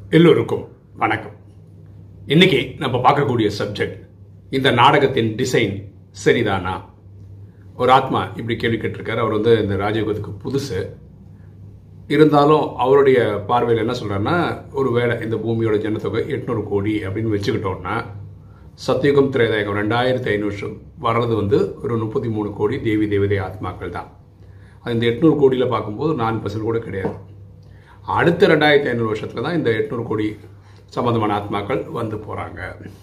எல்லோருக்கும் வணக்கம் இன்னைக்கு நம்ம பார்க்கக்கூடிய சப்ஜெக்ட் இந்த நாடகத்தின் டிசைன் சரிதானா ஒரு ஆத்மா இப்படி கேள்வி கேட்டிருக்காரு அவர் வந்து இந்த ராஜயோகத்துக்கு புதுசு இருந்தாலும் அவருடைய பார்வையில் என்ன சொல்றாருன்னா ஒரு வேளை இந்த பூமியோட ஜனத்தொகை எட்நூறு கோடி அப்படின்னு வச்சுக்கிட்டோம்னா சத்தியுகம் திரேதாயகம் ரெண்டாயிரத்தி ஐநூறு வருஷம் வர்றது வந்து ஒரு முப்பத்தி மூணு கோடி தேவி தேவதை ஆத்மாக்கள் தான் அது இந்த எட்நூறு கோடியில் பார்க்கும்போது நாலு பர்சன்ட் கூட கிடையாது அடுத்த ரெண்டாயிரத்தி ஐநூறு வருஷத்துல தான் இந்த எட்நூறு கோடி சம்பந்தமான ஆத்மாக்கள் வந்து போகிறாங்க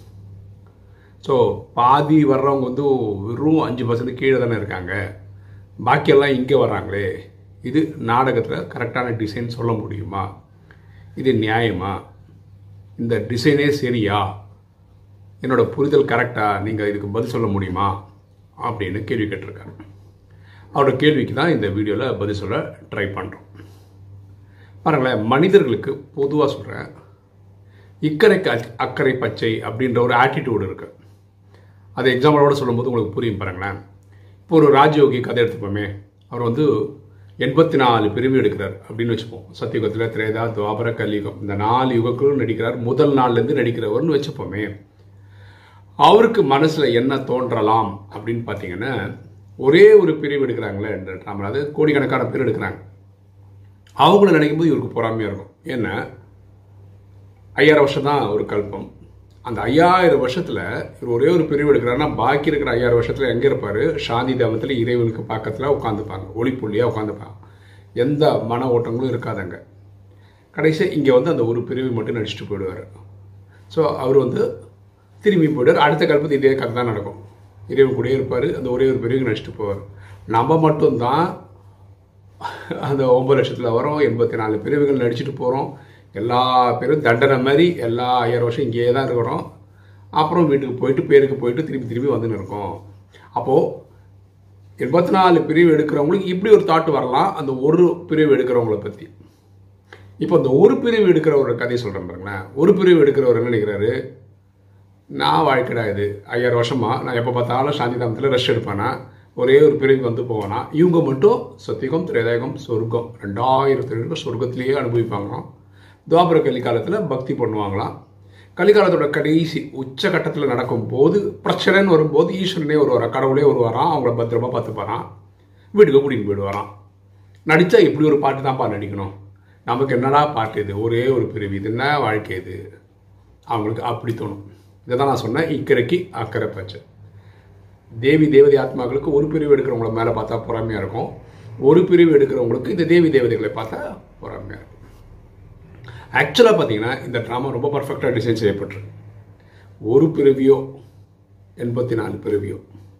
ஸோ பாதி வர்றவங்க வந்து வெறும் அஞ்சு பர்சன்ட் கீழே தானே இருக்காங்க பாக்கியெல்லாம் இங்கே வர்றாங்களே இது நாடகத்தில் கரெக்டான டிசைன் சொல்ல முடியுமா இது நியாயமா இந்த டிசைனே சரியா என்னோட புரிதல் கரெக்டா நீங்கள் இதுக்கு பதில் சொல்ல முடியுமா அப்படின்னு கேள்வி கேட்டிருக்காரு அவரோட கேள்விக்கு தான் இந்த வீடியோவில் பதில் சொல்ல ட்ரை பண்ணுறோம் பாருங்களேன் மனிதர்களுக்கு பொதுவாக சொல்கிறேன் இக்கரைக்கு அக்- அக்கறை பச்சை அப்படின்ற ஒரு ஆட்டிடியூடு இருக்கு அது எக்ஸாம்பிளோட சொல்லும்போது உங்களுக்கு புரியும் பாருங்களேன் இப்போ ஒரு ராஜயோகி கதை எடுத்துப்போமே அவர் வந்து எண்பத்தி நாலு பிரிவு எடுக்கிறார் அப்படின்னு வச்சுப்போம் சத்தியுகத்தில் திரேதா துவாபர கலியுகம் இந்த நாலு யுகங்களும் நடிக்கிறார் முதல் நாள்லேருந்து நடிக்கிறவர்னு வச்சுப்போமே அவருக்கு மனசில் என்ன தோன்றலாம் அப்படின்னு பார்த்தீங்கன்னா ஒரே ஒரு பிரிவு எடுக்கிறாங்களே இந்த ட்ராமா அது கோடிக்கணக்கான பேர் எடுக்கிறாங்க அவங்கள நினைக்கும் போது இவருக்கு பொறாமையாக இருக்கும் ஏன்னா ஐயாயிரம் வருஷம் தான் ஒரு கல்பம் அந்த ஐயாயிரம் வருஷத்தில் இவர் ஒரே ஒரு பிரிவு எடுக்கிறாருன்னா பாக்கி இருக்கிற ஐயாயிரம் வருஷத்தில் எங்கே இருப்பார் சாந்தி தாமத்தில் இறைவனுக்கு பக்கத்தில் உட்காந்துப்பாங்க ஒளிப்புள்ளியாக உட்காந்துப்பாங்க எந்த மன ஓட்டங்களும் இருக்காதங்க கடைசி இங்கே வந்து அந்த ஒரு பிரிவு மட்டும் நடிச்சுட்டு போயிடுவார் ஸோ அவர் வந்து திரும்பி போயிடுவார் அடுத்த கல்பத்து இதே கதை தான் நடக்கும் இறைவன் கூடயே இருப்பார் அந்த ஒரே ஒரு பிரிவு நடிச்சுட்டு போவார் நம்ம மட்டும்தான் அந்த ஒன்பது லட்சத்தில் வரோம் எண்பத்தி நாலு பிரிவுகள் நடிச்சுட்டு போகிறோம் எல்லா பேரும் தண்டனை மாதிரி எல்லா ஐயாயிரம் வருஷம் இங்கேயே தான் இருக்கிறோம் அப்புறம் வீட்டுக்கு போயிட்டு பேருக்கு போயிட்டு திரும்பி திரும்பி வந்துன்னு இருக்கோம் அப்போது எண்பத்தி நாலு பிரிவு எடுக்கிறவங்களுக்கு இப்படி ஒரு தாட் வரலாம் அந்த ஒரு பிரிவு எடுக்கிறவங்கள பற்றி இப்போ இந்த ஒரு பிரிவு எடுக்கிற ஒரு கதையை சொல்கிறேன் பாருங்களேன் ஒரு பிரிவு எடுக்கிறவர் என்ன நினைக்கிறாரு நான் வாழ்க்கைடா இது ஐயாயிரம் வருஷமா நான் எப்போ பார்த்தாலும் சாந்தி தாமத்தில் ரெஸ்ட் எடுப்பேனா ஒரே ஒரு பிரிவு வந்து போவேனா இவங்க மட்டும் சத்தியகம் திரேதாயகம் சொர்க்கம் ரெண்டாயிரத்தி ரெண்டு சொர்க்கத்திலேயே அனுபவிப்பாங்களாம் துவாபர கலிகாலத்தில் பக்தி பண்ணுவாங்களாம் கலிகாலத்தோட கடைசி உச்சகட்டத்தில் நடக்கும்போது பிரச்சனைன்னு வரும்போது ஈஸ்வரனே வருவாரா கடவுளே வருவாராம் அவங்கள பத்திரமா பார்த்துப்பாராம் வீட்டுக்கு கூட்டிகிட்டு போயிடுவாராம் நடித்தா இப்படி ஒரு பாட்டு தான்ப்பா நடிக்கணும் நமக்கு என்னடா பாட்டு இது ஒரே ஒரு பிரிவு இது என்ன வாழ்க்கை இது அவங்களுக்கு அப்படி தோணும் இதை தான் நான் சொன்னேன் இக்கரைக்கு அக்கறை பச்சை தேவி தேவதை ஆத்மாக்களுக்கு ஒரு பிரிவு எடுக்கிறவங்கள மேலே பார்த்தா பொறாமையாக இருக்கும் ஒரு பிரிவு எடுக்கிறவங்களுக்கு இந்த தேவி தேவதைகளை பார்த்தா பொறாமையாக இருக்கும் ஆக்சுவலாக பார்த்தீங்கன்னா இந்த ட்ராமா ரொம்ப பர்ஃபெக்டாக டிசைன் செய்யப்பட்டிருக்கு ஒரு பிரிவியோ எண்பத்தி நாலு பிரிவியோ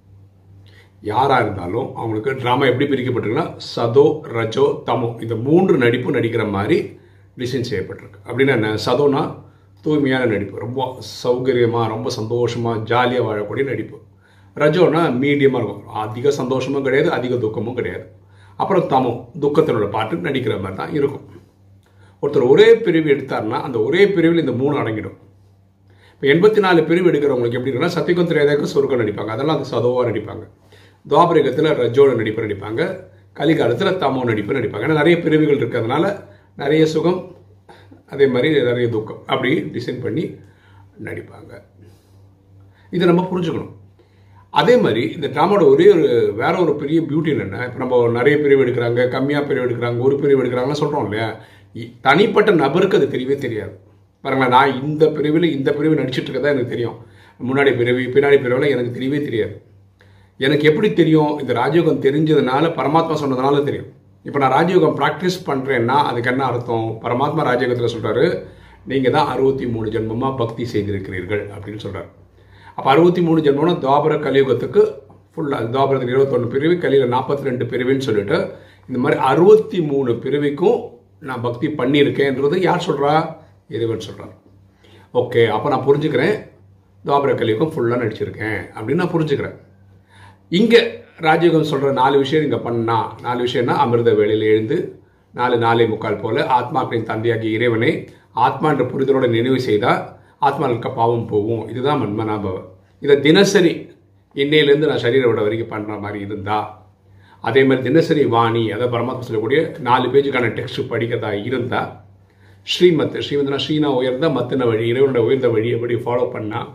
யாராக இருந்தாலும் அவங்களுக்கு ட்ராமா எப்படி பிரிக்கப்பட்டிருக்குன்னா சதோ ரஜோ தமோ இந்த மூன்று நடிப்பு நடிக்கிற மாதிரி டிசைன் செய்யப்பட்டிருக்கு அப்படின்னா என்ன சதோனா தூய்மையான நடிப்பு ரொம்ப சௌகரியமாக ரொம்ப சந்தோஷமாக ஜாலியாக வாழக்கூடிய நடிப்பு ரஜோனா மீடியமாக இருக்கும் அதிக சந்தோஷமும் கிடையாது அதிக துக்கமும் கிடையாது அப்புறம் தமோ துக்கத்தினோட பாட்டு நடிக்கிற மாதிரி தான் இருக்கும் ஒருத்தர் ஒரே பிரிவு எடுத்தாருன்னா அந்த ஒரே பிரிவில் இந்த மூணு அடங்கிடும் இப்போ எண்பத்தி நாலு பிரிவு எடுக்கிறவங்களுக்கு எப்படி இருக்குன்னா சத்தியகம் திரேதாக்கும் சொர்க்கம் நடிப்பாங்க அதெல்லாம் அது சதோவாக நடிப்பாங்க துவாபரிகத்தில் ரஜோட நடிப்பு நடிப்பாங்க கலிகாலத்தில் தமோ நடிப்பு நடிப்பாங்க ஏன்னா நிறைய பிரிவுகள் இருக்கிறதுனால நிறைய சுகம் அதே மாதிரி நிறைய துக்கம் அப்படி டிசைன் பண்ணி நடிப்பாங்க இதை நம்ம புரிஞ்சுக்கணும் அதே மாதிரி இந்த ட்ராமாவோட ஒரே ஒரு வேற ஒரு பெரிய பியூட்டி என்னென்ன இப்போ நம்ம நிறைய பிரிவு எடுக்கிறாங்க கம்மியாக பிரிவு எடுக்கிறாங்க ஒரு பிரிவு எடுக்கிறாங்கன்னு சொல்கிறோம் இல்லையா இ- தனிப்பட்ட நபருக்கு அது தெரியவே தெரியாது பாருங்களேன் நான் இந்த பிரிவில் இந்த பிரிவு நடிச்சிட்டு இருக்கதா எனக்கு தெரியும் முன்னாடி பிரிவு பின்னாடி பிரிவில் எனக்கு தெரியவே தெரியாது எனக்கு எப்படி தெரியும் இந்த ராஜயோகம் தெரிஞ்சதுனால பரமாத்மா சொன்னதுனால தெரியும் இப்போ நான் ராஜயோகம் ப்ராக்டிஸ் பண்ணுறேன்னா அதுக்கு என்ன அர்த்தம் பரமாத்மா ராஜயோகத்தில் சொல்கிறாரு நீங்கள் தான் அறுபத்தி மூணு ஜென்மமாக பக்தி செய்திருக்கிறீர்கள் அப்படின்னு சொல்கிறார் அப்போ அறுபத்தி மூணு ஜென்மம்னா துவாபர கலியுகத்துக்கு ஃபுல்லாக துவாபரத்துக்கு இருபத்தொன்று பிரிவு கலியில் நாற்பத்தி ரெண்டு பிரிவுன்னு சொல்லிட்டு இந்த மாதிரி அறுபத்தி மூணு பிரிவுக்கும் நான் பக்தி பண்ணியிருக்கேன்றது யார் சொல்கிறா இறைவன் சொல்கிறார் ஓகே அப்போ நான் புரிஞ்சுக்கிறேன் துவாபர கலியுகம் ஃபுல்லாக நடிச்சிருக்கேன் அப்படின்னு நான் புரிஞ்சுக்கிறேன் இங்கே ராஜயோகம் சொல்கிற நாலு விஷயம் இங்கே பண்ணா நாலு விஷயம்னா அமிர்த வேளையில் எழுந்து நாலு நாலே முக்கால் போல ஆத்மாக்களின் தந்தையாகிய இறைவனை ஆத்மா என்ற புரிதலோட நினைவு செய்தால் ஆத்மாவுக்கு பாவம் போகும் இதுதான் மன்மனாபவம் இதை தினசரி இன்னையிலேருந்து நான் சரீர விட வரைக்கும் பண்ணுற மாதிரி இருந்தா அதே மாதிரி தினசரி வாணி அதை பரமாத்மா சொல்லக்கூடிய நாலு பேஜுக்கான டெக்ஸ்ட் படிக்கிறதா இருந்தால் ஸ்ரீமத் ஸ்ரீமத்னா ஸ்ரீனா உயர்ந்த மத்தின வழி இறைவனோட உயர்ந்த வழி எப்படி ஃபாலோ பண்ணால்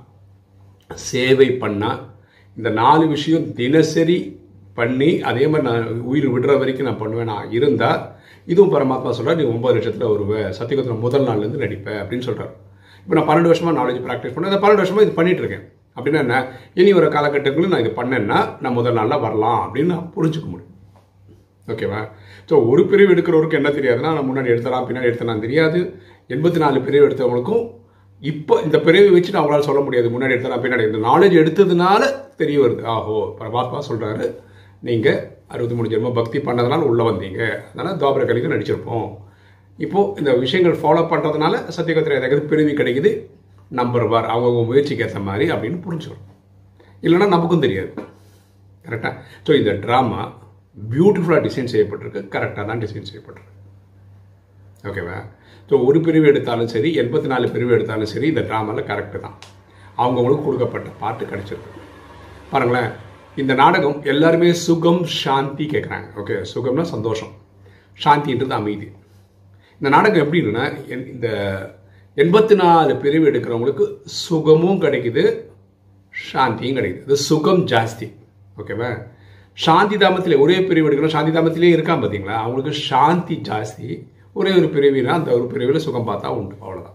சேவை பண்ணால் இந்த நாலு விஷயம் தினசரி பண்ணி அதே மாதிரி நான் உயிர் விடுற வரைக்கும் நான் பண்ணுவேன் நான் இருந்தால் இதுவும் பரமாத்மா சொல்கிறார் நீ ஒன்பது லட்சத்தில் வருவ சத்தியகுத்திரம் முதல் நாள்லேருந்து நடிப்பேன் அப்படின்னு சொல்கிறார் இப்போ நான் பன்னெண்டு வருஷமாக நாலேஜ் ப்ராக்டிஸ் பண்ணேன் அந்த பன்னெண்டு வருஷமாக இது பண்ணிட்டு இருக்கேன் அப்படின்னா என்ன இனி ஒரு காலகட்டங்களில் நான் இது பண்ணேன்னா நான் முதல் நாளில் வரலாம் அப்படின்னு நான் புரிஞ்சுக்க முடியும் ஓகேவா ஸோ ஒரு பிரிவு எடுக்கிறவருக்கு என்ன தெரியாதுன்னா நான் முன்னாடி எடுத்தலாம் பின்னாடி எடுத்தலாம் தெரியாது எண்பத்தி நாலு பிரிவு எடுத்தவங்களுக்கும் இப்போ இந்த பிரிவை வச்சுட்டு அவங்களால சொல்ல முடியாது முன்னாடி எடுத்தலாம் பின்னாடி இந்த நாலேஜ் எடுத்ததுனால தெரிய வருது ஆஹோ பரமாத்மா சொல்கிறாரு நீங்கள் அறுபத்தி மூணு ஜென்மம் பக்தி பண்ணதுனால உள்ளே வந்தீங்க அதனால் துவாபர கலிக்கு நடிச்சிருப்போம் இப்போது இந்த விஷயங்கள் ஃபாலோ பண்ணுறதுனால சத்தியகத்திர ஏதாவது பிரிவு கிடைக்குது நம்பர் வார் அவங்கவுங்க முயற்சிக்கு ஏற்ற மாதிரி அப்படின்னு புரிஞ்சுக்கணும் இல்லைன்னா நமக்கும் தெரியாது கரெக்டாக ஸோ இந்த ட்ராமா பியூட்டிஃபுல்லாக டிசைன் செய்யப்பட்டிருக்கு கரெக்டாக தான் டிசைன் செய்யப்பட்டிருக்கு ஓகேவா ஸோ ஒரு பிரிவு எடுத்தாலும் சரி எண்பத்தி நாலு பிரிவு எடுத்தாலும் சரி இந்த ட்ராமாவில் கரெக்டு தான் அவங்கவுங்களுக்கு கொடுக்கப்பட்ட பாட்டு கிடைச்சிருக்கு பாருங்களேன் இந்த நாடகம் எல்லாருமே சுகம் சாந்தி கேட்குறாங்க ஓகே சுகம்னா சந்தோஷம் சாந்தின்றது அமைதி இந்த நாடகம் எப்படின்னா என்- இந்த எண்பத்தி நாலு பிரிவு எடுக்கிறவங்களுக்கு சுகமும் கிடைக்குது சாந்தியும் கிடைக்குது இது சுகம் ஜாஸ்தி ஓகேவா சாந்தி தாமத்தில் ஒரே பிரிவு எடுக்கணும் சாந்தி தாமத்திலே இருக்கான் பார்த்தீங்களா அவங்களுக்கு சாந்தி ஜாஸ்தி ஒரே ஒரு பிரிவினா அந்த ஒரு பிரிவில் சுகம் பார்த்தா உண்டு அவ்வளோதான்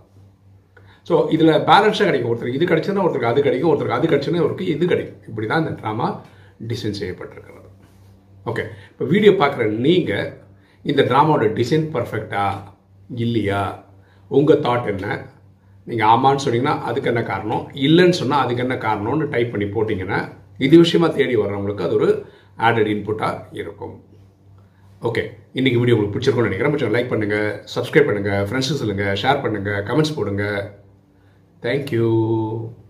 ஸோ இதில் பேலன்ஸாக கிடைக்கும் ஒருத்தருக்கு இது கிடைச்சதுன்னா ஒருத்தருக்கு அது கிடைக்கும் ஒருத்தருக்கு அது கிடைச்சுன்னா ஒருத்தருக்கு இது கிடைக்கும் இப்படி தான் இந்த ட்ராமா டிசைன் செய்யப்பட்டிருக்கிறது ஓகே இப்போ வீடியோ பார்க்குற நீங்கள் இந்த ட்ராமாவோட டிசைன் பர்ஃபெக்டா இல்லையா உங்கள் தாட் என்ன நீங்கள் ஆமான்னு சொன்னீங்கன்னா அதுக்கு என்ன காரணம் இல்லைன்னு சொன்னால் அதுக்கு என்ன காரணம்னு டைப் பண்ணி போட்டிங்கன்னா இது விஷயமா தேடி வர்றவங்களுக்கு அது ஒரு ஆடட் இன்புட்டாக இருக்கும் ஓகே இன்னைக்கு வீடியோ உங்களுக்கு பிடிச்சிருக்கும்னு நினைக்கிறேன் கொஞ்சம் லைக் பண்ணுங்கள் சப்ஸ்கிரைப் பண்ணுங்கள் ஃப்ரெண்ட்ஸுக்கு சொல்லுங்கள் ஷேர் பண்ணுங்கள் கமெண்ட்ஸ் போடுங்க தேங்க்யூ